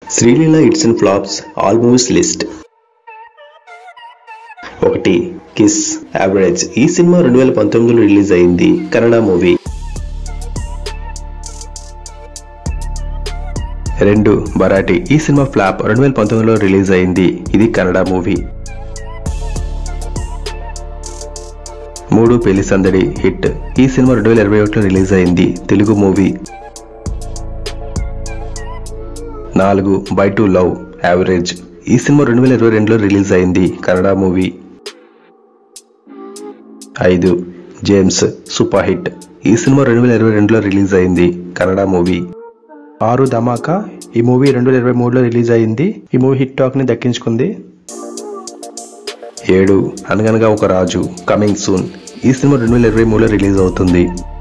Sreeleela hits and flops all movies list ఒకటి kiss average ఈ సినిమా రెండు వేల పంతొమ్మిదిలో రిలీజ్ అయింది కన్నడ మూవీ రెండు బరాటి ఈ సినిమా ఫ్లాప్ రెండు వేల పంతొమ్మిదిలో రిలీజ్ అయింది ఇది కన్నడ మూవీ మూడు పెళ్లి సందడి హిట్ ఈ సినిమా రెండు వేల ఇరవై ఒకటిలో రిలీజ్ అయింది తెలుగు మూవీ నాలుగు బై టు లవ్ యావరేజ్ ఈ సినిమా రెండు వేల ఇరవై రెండులో రిలీజ్ అయింది కన్నడ మూవీ ఐదు జేమ్స్ సూపర్ హిట్ ఈ సినిమా రెండు వేల ఇరవై రెండులో రిలీజ్ అయింది కన్నడ మూవీ ఆరు ధమాకా ఈ మూవీ రెండు వేల ఇరవై మూడులో రిలీజ్ అయింది ఈ మూవీ హిట్ టాక్ ని దక్కించుకుంది ఏడు అనగనగా ఒక రాజు కమింగ్ సూన్ ఈ సినిమా రెండు వేల ఇరవై మూడులో రిలీజ్ అవుతుంది